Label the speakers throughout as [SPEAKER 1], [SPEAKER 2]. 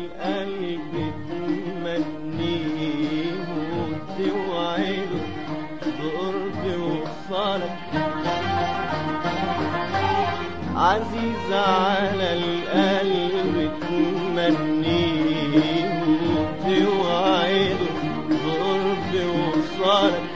[SPEAKER 1] القلب تمنيه وتوعده بقرب وصالك عزيز على القلب تمنيه وتوعده بقرب وصالك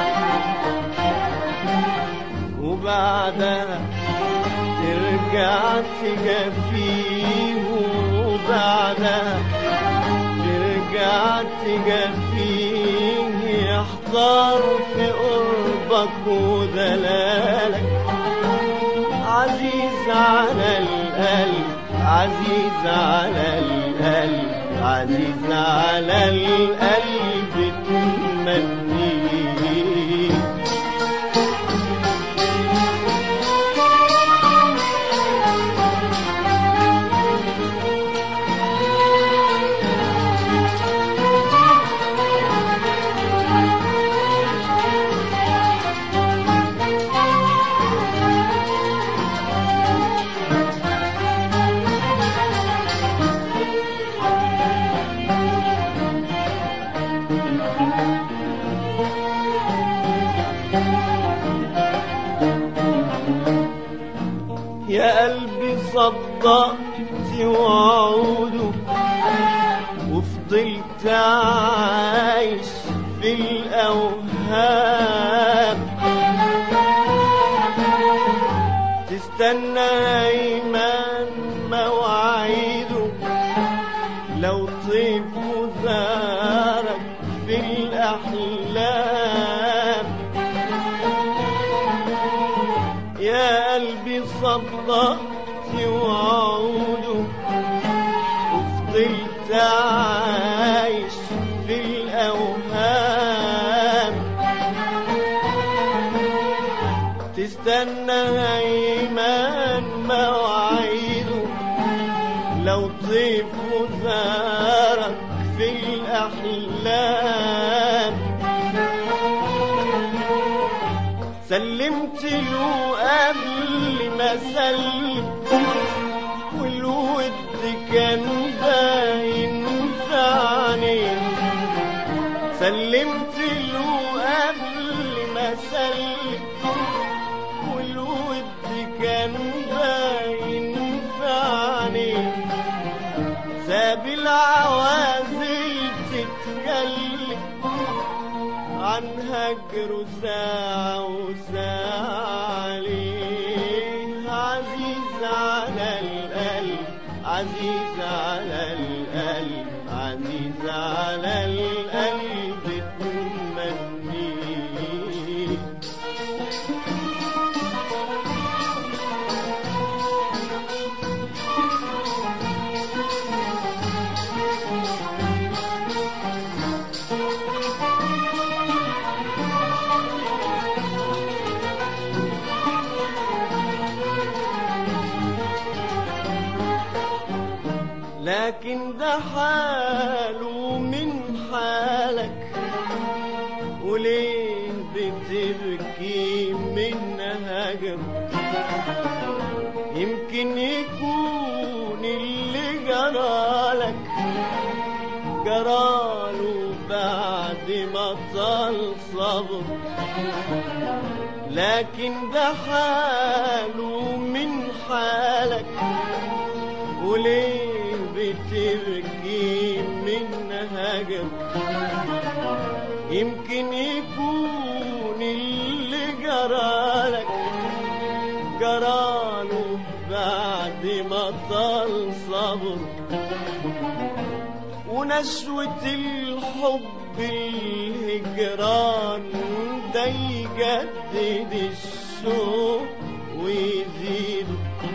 [SPEAKER 1] وبعدها ترجع تجافيه وبعدها ترجع تجافيه يحتار في قربك ودلالك عزيز على القلب عزيز على القلب عزيز على القلب تمنيه يا قلبي صدقت وعوده وفضلت عايش في الأوهام تستنى أيمان مواعيده لو طيف وزارك في الأحلام يا قلبي صدقت وعوده وفضلت عايش في الأوهام تستنى أيمان مواعيده لو طيف وزارك في الأحلام سلمت له قبل ما سلم والود كان باين في عينيه سلمت له قبل ما سلم والود كان باين في عينيه ساب العوازل تتكلم عن هجره ساعة وساعة عليه عزيز على القلب عزيز على القلب عزيز على القلب تمنيه لكن ده حاله من حالك وليه بتبكي من هجر يمكن يكون اللي جرالك جراله بعد ما طال صبر لكن ده حاله من حالك وليه بتبكي من هجر يمكن يكون اللي جرالك جراله بعد ما طال صبر ونشوة الحب الهجران ده يجدد الشوق ويزيد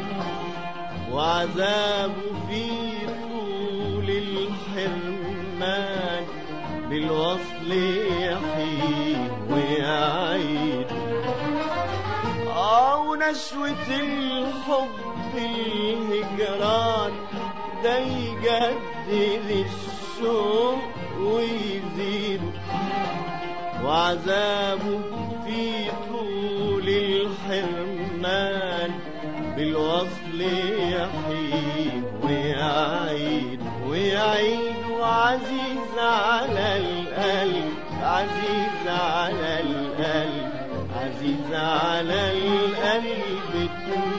[SPEAKER 1] وعذابه في طول الحرمان بالوصل يحيي ويعيد آه ونشوة الحب الهجران ده يجدد الشوق ويزيد وعذابه في طول الحرمان بالوصل يحيي ويعيد بعيد وعزيز على القلب عزيز على القلب عزيز على القلب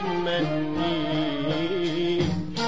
[SPEAKER 1] تمنيه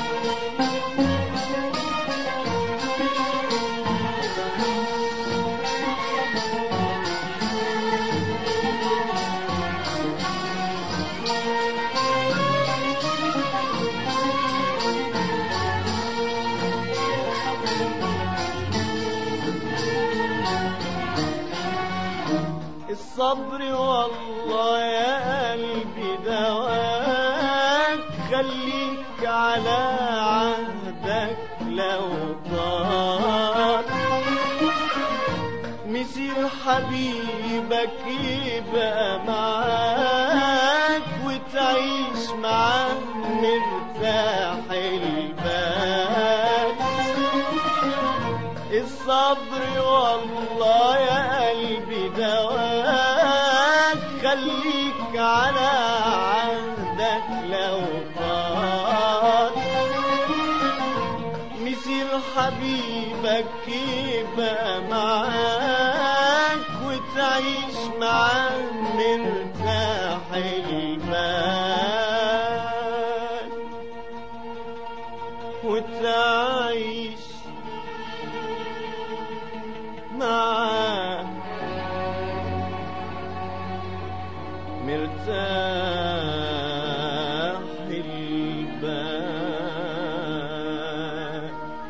[SPEAKER 1] الصبر والله يا قلبي دواك خليك على عهدك لو طال مسير حبيبك يبقى معاك وتعيش معاه مرتاح البال الصبر والله يا قلبي دواك خليك على عهدك لو طال مسير حبيبك يبقى معاك وتعيش معاه مرتاح البال وتعيش معاه مرتاح البال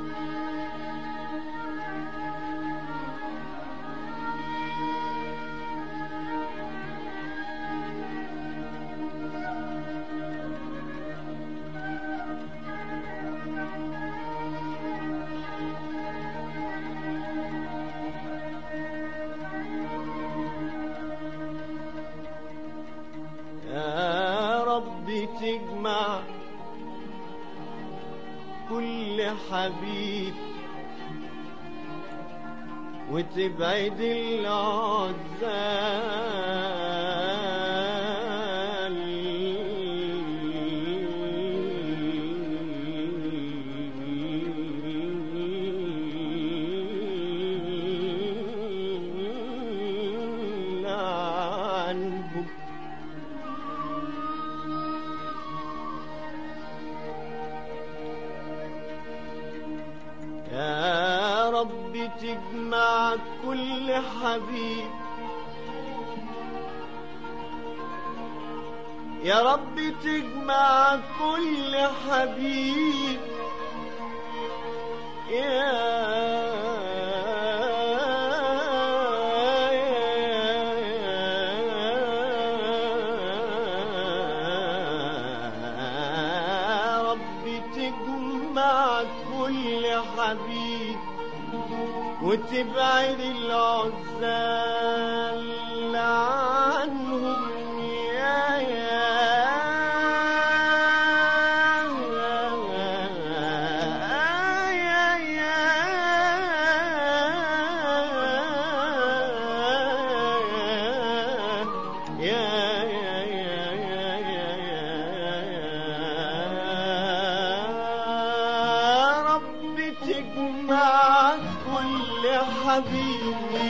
[SPEAKER 1] يا رب تجمع كل حبيب وتبعد العزال عنهم يا رب تجمع كل حبيب يا رب تجمع كل حبيب يا رب تجمع كل حبيب وتبعد العزال عنهم يا يا يا يا رب تجمع كل حبيبي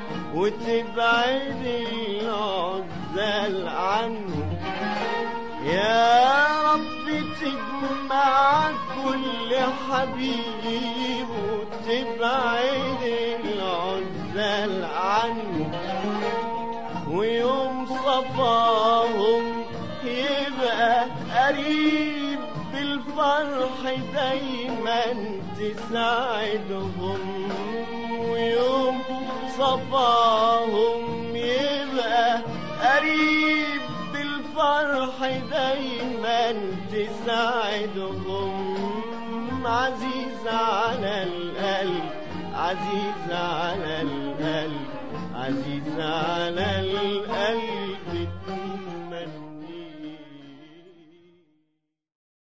[SPEAKER 1] وتبعد العزال عنه يا رب تجمع كل حبيب وتبعد العزال عنه ويوم صفاهم يبقى قريب بالفرح دايما تساعدهم ويوم صفاهم يبقى قريب بالفرح دايما تساعدهم عزيز على القلب عزيز على القلب عزيز على القلب